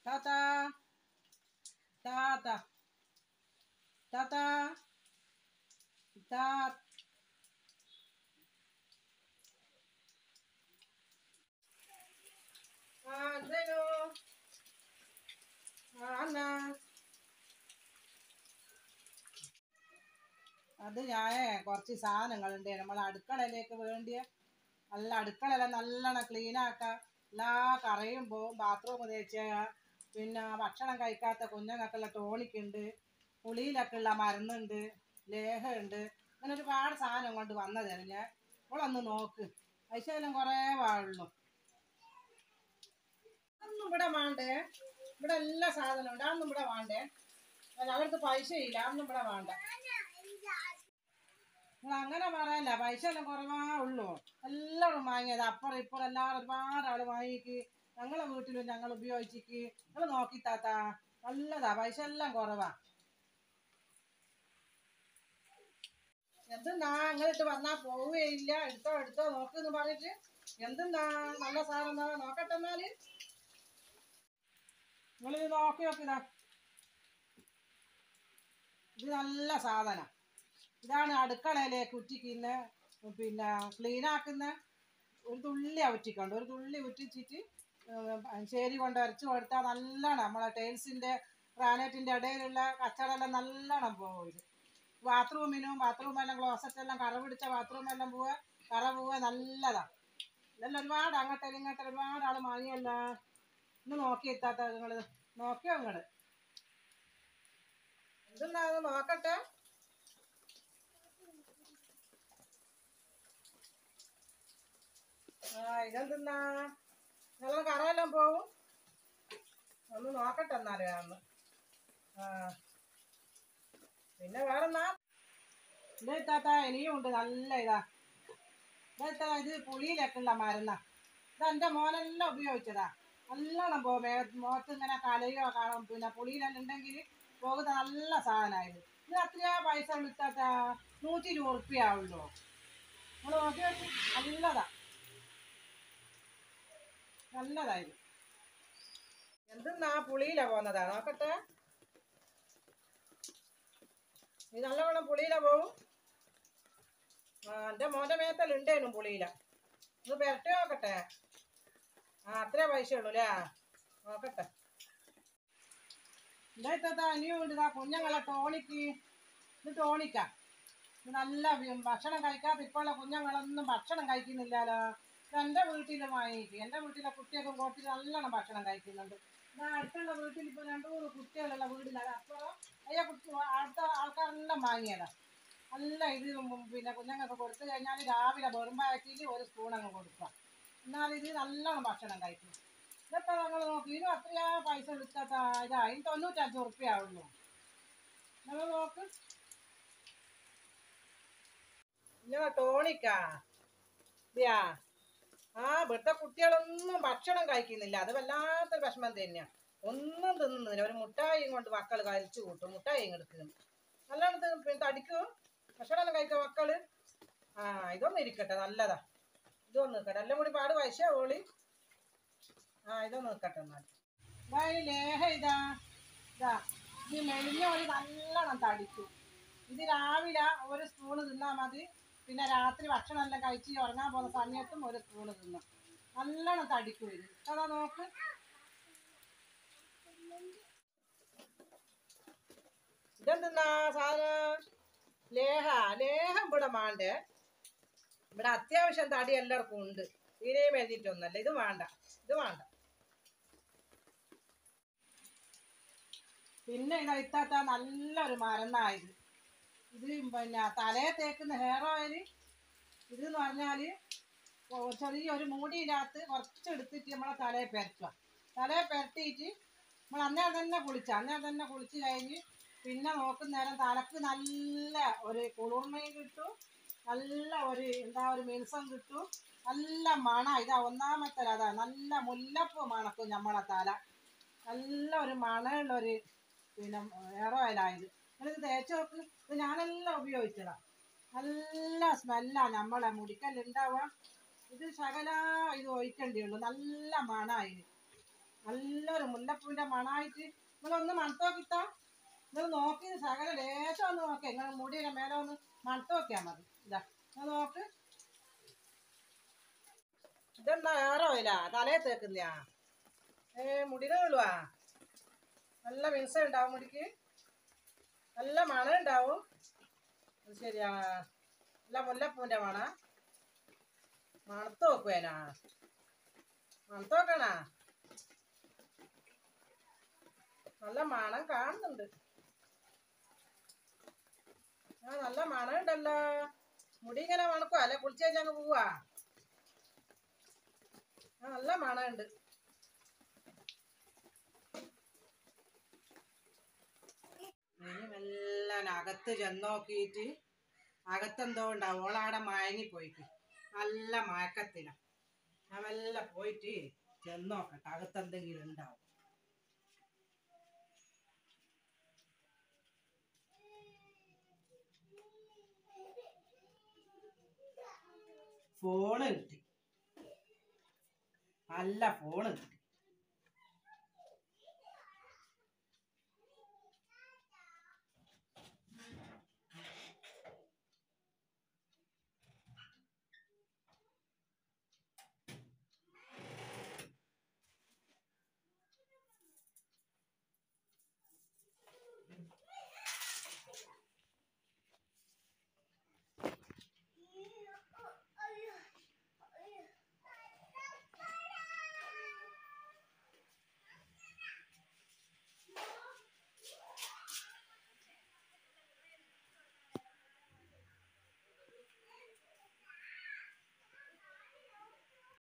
താത്ത താത്ത താത്ത താ ആ എന്തേനു ആ എന്നാ അത് ഞാൻ കുറച്ച് സാധനങ്ങളുണ്ട് നമ്മളെ അടുക്കളയിലേക്ക് വേണ്ടിയ നല്ല അടുക്കളയെല്ലാം നല്ലോണം ക്ലീൻ ആക്കുക എല്ലാ കറയും പോവും ബാത്റൂം തേച്ച് പിന്നെ ഭക്ഷണം കഴിക്കാത്ത കുഞ്ഞുങ്ങൾക്കുള്ള ടോണിക് ഉണ്ട് പുളിയിലൊക്കെ ഉള്ള മരുന്നുണ്ട് ലേഹമുണ്ട് അങ്ങനെ ഒരുപാട് സാധനം കൊണ്ട് വന്നതാണ് ഞാൻ ഇവളൊന്ന് നോക്ക് പൈസയെല്ലാം കുറേ വാഴുള്ളൂ അതൊന്നും ഇവിടെ വേണ്ടേ ഇവിടെ എല്ലാ സാധനവും ഉണ്ട് അതൊന്നും ഇവിടെ വേണ്ടേ അല്ല അവർക്ക് പൈസ ഇല്ല അതൊന്നും ഇവിടെ വേണ്ട നിങ്ങൾ അങ്ങനെ പറയല്ല പൈസ എല്ലാം കുറവാ ഉള്ളൂ എല്ലാവരും വാങ്ങിയത് അപ്പുറം ഇപ്പുറം എല്ലാവരും ഒരുപാട് ആള് വാങ്ങിക്ക് ഞങ്ങളെ വീട്ടിലും ഞങ്ങൾ ഉപയോഗിച്ചിക്ക് നിങ്ങൾ നോക്കി താത്ത നല്ലതാ പൈസ എല്ലാം കുറവാ എന്തെന്നാ ഇങ്ങോട്ട് വന്നാ പോവുകയില്ല എടുത്തോ എടുത്തോ നോക്കെന്ന് പറഞ്ഞിട്ട് എന്തെന്നാ നല്ല സാധനം എന്നാ നോക്കട്ടെ എന്നാല് നിങ്ങളിത് നോക്കി നോക്കിതാ ഇത് നല്ല സാധനം ഇതാണ് അടുക്കളയിലേക്ക് ഉറ്റിക്കുന്ന പിന്നെ ക്ലീൻ ആക്കുന്ന ഒരു തുള്ളി ഉറ്റിക്കൊണ്ട് ഒരു തുള്ളി ഉറ്റിച്ചിട്ട് ശരി കൊണ്ട് അരച്ച് കൊടുത്താൽ നല്ലോണം നമ്മളെ ടൈൽസിൻ്റെ ഗ്രാനൈറ്റിൻ്റെ ഇടയിലുള്ള കച്ചടെല്ലാം നല്ലോണം പോകും ഇത് ബാത്റൂമിനും ബാത്റൂമെല്ലാം ക്ലോസറ്റെല്ലാം കറ പിടിച്ച ബാത്റൂമെല്ലാം പോവുക കറ പോവുക നല്ലതാ ഇതെല്ലാം ഒരുപാട് അങ്ങോട്ടെ ഇങ്ങോട്ടെ ഒരുപാട് ആൾ വാങ്ങിയല്ല ഒന്ന് നോക്കി എത്താത്ത നിങ്ങൾ നോക്കിയോ നിങ്ങൾ എന്തെന്നാ അത് നോക്കട്ടെ ആ ഇതെന്തെന്നാ നിങ്ങൾ കറയെല്ലാം പോവും ഒന്ന് നോക്കട്ടെ എന്നാലും അന്ന് ആ പിന്നെ വേറെന്നാ ഇതാ ഇത്താത്ത ഇനിയും ഉണ്ട് നല്ല ഇതാ ഇതാ ഇത്താ ഇത് പുളിയിലൊക്കെ ഉള്ള മരുന്നാ ഇത് എൻ്റെ മോനെല്ലാം ഉപയോഗിച്ചതാ നല്ലോണം പോകും മുഖത്ത് ഇങ്ങനെ കലയോ കാണും പിന്നെ പുളിയിലെല്ലാം ഉണ്ടെങ്കിൽ പോകുന്ന നല്ല സാധനമായത് ഇത് അത്രയാ പൈസ വിളിച്ചാത്ത നൂറ്റി ഇരുപത് ഉറുപ്പ്യ ആവുള്ളൂ നമ്മൾ നോക്കി നോക്കി നല്ലതാ നല്ലതായത് എന്തെന്നാ പുളിയില പോന്നതാ നോക്കട്ടെ ഇത് നല്ലവണ്ണം പുളിയില പോവും ആ എൻ്റെ മോൻ്റെ മേത്തൽ ഉണ്ടേനും പുളിയില ഇത് പെരട്ടി നോക്കട്ടെ ആ അത്രേ പൈസ ഉള്ളൂ അല്ലേ നോക്കട്ടെ ഇതായിട്ടാ ഇനിയും ഉണ്ട് ഇതാ കുഞ്ഞുങ്ങളെ ടോണിക്ക് ഇത് ടോണിക്കാ ഇത് നല്ല വി- ഭക്ഷണം കഴിക്കാത്ത ഇപ്പോഴുള്ള കുഞ്ഞുങ്ങളൊന്നും ഭക്ഷണം കഴിക്കുന്നില്ലല്ലോ ഇത് എൻ്റെ വീട്ടിൽ വാങ്ങിക്കും എൻ്റെ വീട്ടിലെ കുട്ടിയൊക്കെ കുറച്ച് നല്ലോണം ഭക്ഷണം കഴിക്കുന്നുണ്ട് ഇതാ അടുത്തുള്ള വീട്ടിൽ ഇപ്പോൾ രണ്ട് മൂന്ന് കുട്ടികളുള്ള വീടിലാണ് അപ്പുറം അയ്യ കുട്ടി അടുത്ത ആൾക്കാരെല്ലാം വാങ്ങിയതാ നല്ല ഇത് ഉം പിന്നെ കുഞ്ഞുങ്ങൾക്ക് കൊടുത്തു കഴിഞ്ഞാൽ രാവിലെ വെറുമ്പാക്കിയിട്ട് ഒരു സ്പൂൺ അങ്ങ് കൊടുക്കുക എന്നാൽ ഇത് നല്ലോണം ഭക്ഷണം കഴിക്കും ഇതൊക്കെ ഞങ്ങൾ നോക്കി ഇതിനും അത്രയാ പൈസ എടുക്കാത്ത ഇതാ ഇതിന് തൊണ്ണൂറ്റഞ്ച് ഉറുപ്പ്യ ആവുള്ളൂ നിങ്ങൾ നോക്ക് ഇങ്ങനെ ടോണിക്കാ ഇതെയാ ആ ഇവിടുത്തെ കുട്ടികളൊന്നും ഭക്ഷണം കഴിക്കുന്നില്ല അത് വല്ലാത്ത വിഷമം തന്നെയാണ് ഒന്നും തിന്നുന്നില്ല ഒരു മുട്ടായിയും കൊണ്ട് മക്കൾ കഴിച്ചു കൂട്ടും മുട്ടായിയും എടുക്കുന്നു നല്ലോണം തിന്നും, പിന്നെ തടിക്കും ഭക്ഷണം കഴിക്കാം മക്കള് ആ ഇതൊന്നും ഇരിക്കട്ടെ നല്ലതാ ഇതൊന്നും നിൽക്കട്ടെ എല്ലാം കൂടി പാട് പൈസ ഓളി ആ ഇതൊന്നും നിൽക്കട്ടെ എന്നാൽ ഇതാ ഈ ലേഹ ഇതാ ഇതാ ഇത് മെലിഞ്ഞ ഒരു നല്ലോണം തടിക്കും ഇത് രാവിലെ ഒരു സ്പൂണ് തിന്നാൽ മതി പിന്നെ രാത്രി ഭക്ഷണം എല്ലാം കഴിച്ച് ഉറങ്ങാൻ പോകുന്ന സമയത്തും ഒരു സ്പൂണ് തിന്നും നല്ലോണം തടിക്കും ഇത് അതാ നോക്ക് ഇതെന്തെന്നാ സാധനം ലേഹ ലേഹം ഇവിടെ വേണ്ടേ ഇവിടെ അത്യാവശ്യം തടി എല്ലാവർക്കും ഉണ്ട് തീരെയും എഴുതിയിട്ടൊന്നല്ല ഇത് വേണ്ട ഇത് വേണ്ട പിന്നെ ഇതാ ഇത്താത്ത നല്ലൊരു മരുന്നായത് ഇത് പിന്നെ തലയെ തേക്കുന്ന ഹെയർ ഓയിൽ ഇത് എന്ന് പറഞ്ഞാൽ ചെറിയൊരു മൂടിയിനകത്ത് കുറച്ച് എടുത്തിട്ട് നമ്മളെ തലയെ പെരട്ടുക തലയെ പെരട്ടിയിട്ട് നമ്മൾ അന്നേരം തന്നെ കുളിച്ച അന്നേരം തന്നെ കുളിച്ച് കഴിഞ്ഞ് പിന്നെ നോക്കുന്നേരം തലക്ക് നല്ല ഒരു കുളിർമയും കിട്ടും നല്ല ഒരു എന്താ ഒരു മിനുസം കിട്ടും നല്ല മണ ഇതാ ഒന്നാമത്തെ അതാ നല്ല മുല്ലപ്പൂ മണക്കും നമ്മളെ തല നല്ല ഒരു മണമുള്ളൊരു പിന്നെ ഹെയർ ഓയിലായത് നിങ്ങളിത് തേച്ച് നോക്ക് ഇത് ഞാനെല്ലാം ഉപയോഗിച്ചതാ നല്ല സ്മെല്ലാ നമ്മളെ മുടിക്കല്ലുണ്ടാവുക ഇത് ശകല ഇത് ഒഴിക്കേണ്ടി ഉള്ളൂ നല്ല മണ ഇതിന് നല്ലൊരു മുല്ലപ്പൂവിന്റെ മണായിട്ട് നിങ്ങളൊന്ന് മണത്തോക്കിത്താ നിങ്ങൾ നോക്കി സകല ലേശം ഒന്ന് നോക്കേ നിങ്ങൾ മുടിയുടെ മേലെ ഒന്ന് മണത്തോക്കിയാ മതി ഇതാ നിങ്ങൾ നോക്ക് ഇതെന്താ ഏറോ ഇല്ല തലയെ തേക്കുന്നയാ ഏ മുടിയുടെ കൊള്ളുവാ നല്ല മിനുസം ഉണ്ടാവും മുടിക്ക് നല്ല മണം ഉണ്ടാവും അത് ശരിയാ നല്ല മുല്ലപ്പൂവിന്റെ മണ മണത്ത് നോക്കുവേനാ മണത്ത് നോക്കണാ നല്ല മണം കാണുന്നുണ്ട് ആ നല്ല മണം ഉണ്ടല്ലോ മുടി ഇങ്ങനെ മണക്കുവാ അല്ലെ കുളിച്ചേച്ച് അങ്ങ് പോവാ ആ നല്ല മണമുണ്ട് ഇനി മെല്ലെ അകത്ത് ചെന്നോക്കിയിട്ട് അകത്തെന്തോ ഉണ്ടാവും ഓളാടെ മയങ്ങിപ്പോയിട്ട് നല്ല മയക്കത്തില ഞാൻ മെല്ലെ പോയിട്ട് ചെന്നോക്കട്ടെ അകത്തെന്തെങ്കിലും ഉണ്ടാവും ഫോണ് കിട്ടി നല്ല ഫോണ് കിട്ടി